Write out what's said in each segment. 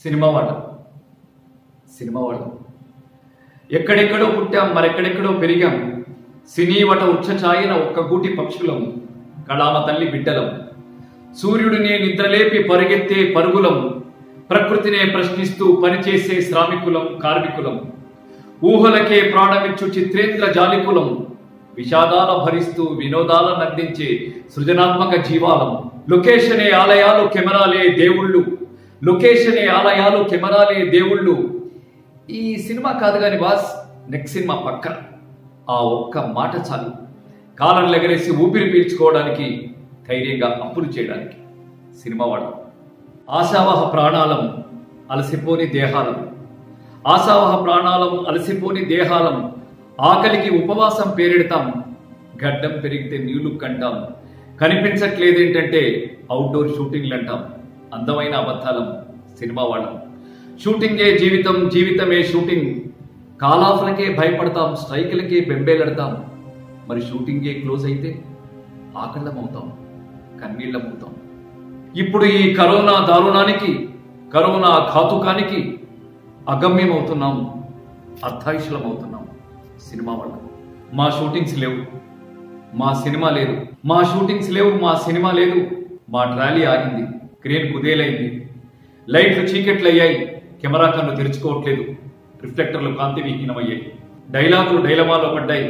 cinema వాళ్ళం cinema వాళ్ళం ఎక్కడెక్కడో పుట్టాం మరెక్కడెక్కడో పెరిగాం సినీ వట ఉచ్చఛాయిన ఒక్క గూటి పక్షులం కళామ తల్లి బిడ్డలం సూర్యుడినే నిద్రలేపి పరుగెత్తే పరుగులం ప్రకృతినే ప్రశ్నిస్తూ పనిచేసే శ్రామికులం కార్మికులం ఊహలకే ప్రాణమిచ్చు చిత్రేంద్ర జాలికులం విషాదాల భరిస్తూ వినోదాలను అందించే సృజనాత్మక జీవాలం లొకేషనే ఆలయాలు కెమెరాలే దేవుళ్ళు లొకేషనే ఆలయాలు కెమెరాలే దేవుళ్ళు ఈ సినిమా కాదు కాని బాస్ నెక్స్ట్ సినిమా పక్కన ఆ ఒక్క మాట చాలు కాలం ఎగరేసి ఊపిరి పీల్చుకోవడానికి ధైర్యంగా అప్పులు చేయడానికి సినిమా వాడడం ఆశావహ ప్రాణాలం అలసిపోని దేహాలం ఆశావహ ప్రాణాలం అలసిపోని దేహాలం ఆకలికి ఉపవాసం పేరెడతాం గడ్డం పెరిగితే నీళ్లు కంటాం కనిపించట్లేదేంటంటే అవుట్డోర్ షూటింగ్లు అంటాం అందమైన అబద్ధాలం సినిమా వాళ్ళం షూటింగే జీవితం జీవితమే షూటింగ్ కాలాఫ్లకే భయపడతాం స్ట్రైకులకే బెంబేలడతాం మరి షూటింగే క్లోజ్ అయితే ఆకళ్ళమవుతాం కన్నీళ్ళమవుతాం ఇప్పుడు ఈ కరోనా దారుణానికి కరోనా ఘాతుకానికి అగమ్యమవుతున్నాం అర్థాయుషులమవుతున్నాం సినిమా వాళ్ళం మా షూటింగ్స్ లేవు మా సినిమా లేదు మా షూటింగ్స్ లేవు మా సినిమా లేదు మా ట్రాలీ ఆగింది క్రేన్ కుదేలైంది లైట్లు చీకట్లు అయ్యాయి కెమెరా కన్ను తెరుచుకోవట్లేదు రిఫ్లెక్టర్లు కాంతి విహీనమయ్యాయి డైలాగులు డైలమాలో పడ్డాయి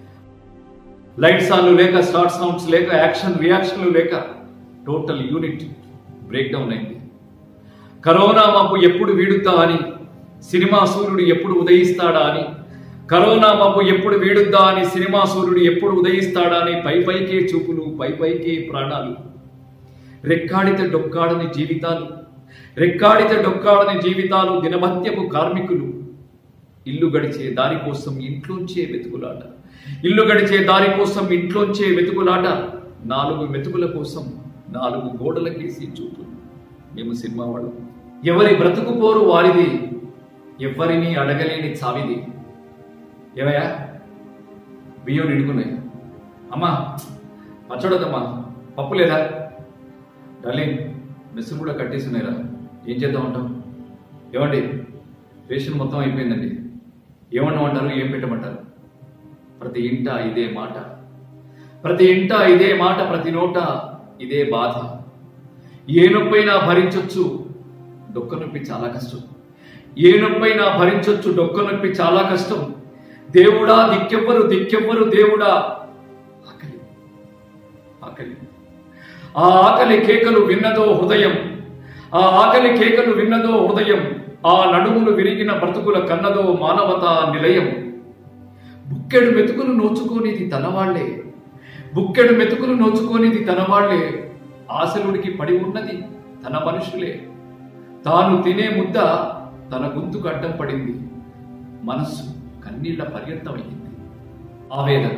లైట్ సాన్లు లేక స్టార్ట్ సౌండ్స్ లేక యాక్షన్ రియాక్షన్లు లేక టోటల్ యూనిట్ బ్రేక్ డౌన్ అయింది కరోనా మబ్బు ఎప్పుడు వీడుద్దా అని సినిమా సూర్యుడు ఎప్పుడు ఉదయిస్తాడా అని కరోనా మబ్బు ఎప్పుడు వీడుద్దా అని సినిమా సూర్యుడు ఎప్పుడు ఉదయిస్తాడా అని పై పైకే చూపులు పై పైకే ప్రాణాలు రెక్కాడిత డొక్కాడని జీవితాలు రెక్కాడిత డొక్కాడని జీవితాలు దినభత్యపు కార్మికులు ఇల్లు గడిచే దారి కోసం ఇంట్లోంచే వెతుకులాట ఇల్లు గడిచే దారి కోసం ఇంట్లోంచే వెతుకులాట నాలుగు మెతుకుల కోసం నాలుగు గోడలకేసి చూపులు మేము సినిమా వాడు ఎవరి బ్రతుకు పోరు వారిది ఎవరిని అడగలేని చావిది ఏవయ్యా బియ్యం నిండుకున్నాయి అమ్మా పచ్చడదమ్మా పప్పు లేదా డార్లింగ్ మెస్సులు కూడా కట్టేస్తున్నాయిరా ఏం చేద్దాం అంటాం ఏమండి రేషన్ మొత్తం అయిపోయిందండి ఏమన్నామంటారు ఏం పెట్టమంటారు ప్రతి ఇంట ఇదే మాట ప్రతి ఇంట ఇదే మాట ప్రతి నోట ఇదే బాధ ఏ నొప్పైనా భరించొచ్చు డొక్క నొప్పి చాలా కష్టం ఏ నొప్పైనా భరించొచ్చు డొక్క నొప్పి చాలా కష్టం దేవుడా దిక్కెవ్వరు దిక్కెవ్వరు దేవుడా ఆకలి ఆకలి ఆ ఆకలి కేకలు విన్నదో హృదయం ఆ ఆకలి కేకలు విన్నదో హృదయం ఆ నడుములు విరిగిన బ్రతుకుల కన్నదో మానవతా నిలయం బుక్కెడు మెతుకులు నోచుకోనిది తనవాళ్లే బుక్కెడు మెతుకులు నోచుకోనిది తనవాళ్లే ఆశలుడికి పడి ఉన్నది తన మనుషులే తాను తినే ముద్ద తన గొంతుకు అడ్డం పడింది మనస్సు కన్నీళ్ల పర్యంతమైంది ఆవేదన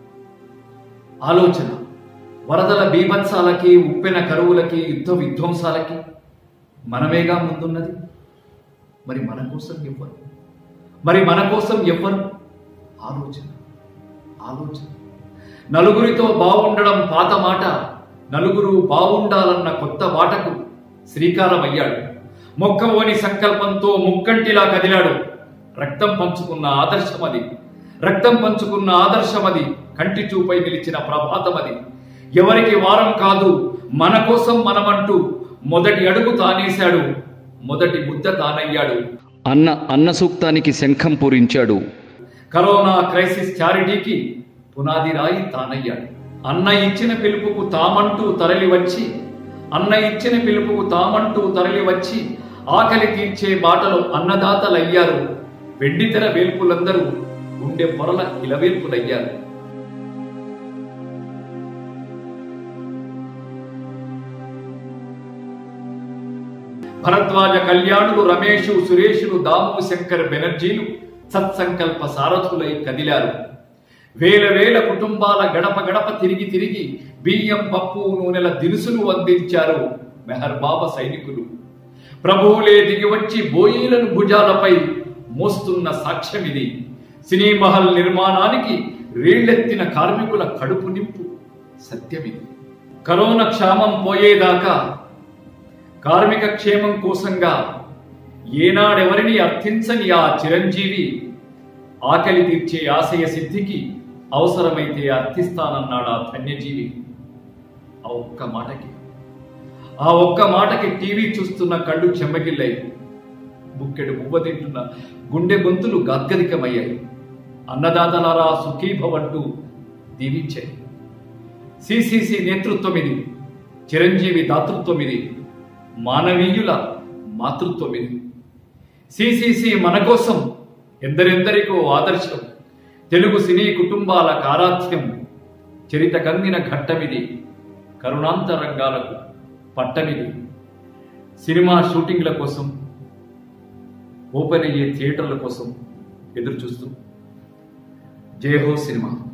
ఆలోచన వరదల బీభత్సాలకి ఉప్పెన కరువులకి యుద్ధ విధ్వంసాలకి మనమేగా ముందున్నది మరి మన కోసం ఎవ్వరు మరి మన కోసం ఎవ్వరు ఆలోచన ఆలోచన నలుగురితో బాగుండడం పాత మాట నలుగురు బాగుండాలన్న కొత్త బాటకు శ్రీకారం అయ్యాడు మొక్కవోని సంకల్పంతో ముక్కంటిలా కదిలాడు రక్తం పంచుకున్న ఆదర్శం అది రక్తం పంచుకున్న ఆదర్శం అది కంటి చూపై నిలిచిన ప్రభాతం అది ఎవరికి వారం కాదు మన కోసం మనమంటూ మొదటి అడుగు తానేశాడు మొదటి ముద్ద తానయ్యాడు అన్న అన్న సూక్తానికి శంఖం పూరించాడు కరోనా క్రైసిస్ చారిటీకి పునాది రాయి తానయ్యాడు అన్న ఇచ్చిన పిలుపుకు తామంటూ తరలి వచ్చి అన్న ఇచ్చిన పిలుపుకు తామంటూ తరలి వచ్చి ఆకలి తీర్చే బాటలో అన్నదాతలయ్యారు వెండితెర వేల్పులందరూ గుండె పొరల ఇలవేల్పులయ్యారు భరద్వాజ కళ్యాణులు రమేషు సురేషులు దాము శంకర్ బెనర్జీలు సత్సంకల్ప సారథులై కదిలారు వేల వేల కుటుంబాల గడప గడప తిరిగి తిరిగి బియ్యం పప్పు నూనెల దినుసులు అందించారు మెహర్బాబ సైనికులు ప్రభువులే దిగివచ్చి బోయీలను భుజాలపై మోస్తున్న సాక్ష్యమిది సినీ మహల్ నిర్మాణానికి రేళ్లెత్తిన కార్మికుల కడుపు నింపు సత్యమిది కరోనా క్షామం పోయేదాకా కార్మిక క్షేమం కోసంగా ఏనాడెవరిని అర్థించని ఆ చిరంజీవి ఆకలి తీర్చే ఆశయ సిద్ధికి అవసరమైతే అర్థిస్తానన్నాడు ఆ ధన్యజీవి ఆ ఒక్క మాటకి ఆ ఒక్క మాటకి టీవీ చూస్తున్న కళ్ళు చెమ్మగిల్లాయి బుక్కెడు బువ్వ తింటున్న గుండె గొంతులు గద్గదికమయ్యాయి అన్నదాతలారా సుఖీభవంటూ దీవించాయి సిసిసి నేతృత్వం ఇది చిరంజీవి దాతృత్వం ఇది మానవీయుల మాతృత్వం ఇది సిసిసి మన కోసం ఎందరెందరికో ఆదర్శం తెలుగు సినీ కుటుంబాల కారాధ్యం చరిత కందిన ఘట్టమిది కరుణాంతరంగాలకు పట్టమిది సినిమా షూటింగ్ల కోసం ఓపెన్ అయ్యే థియేటర్ల కోసం ఎదురు చూస్తూ జై హో సినిమా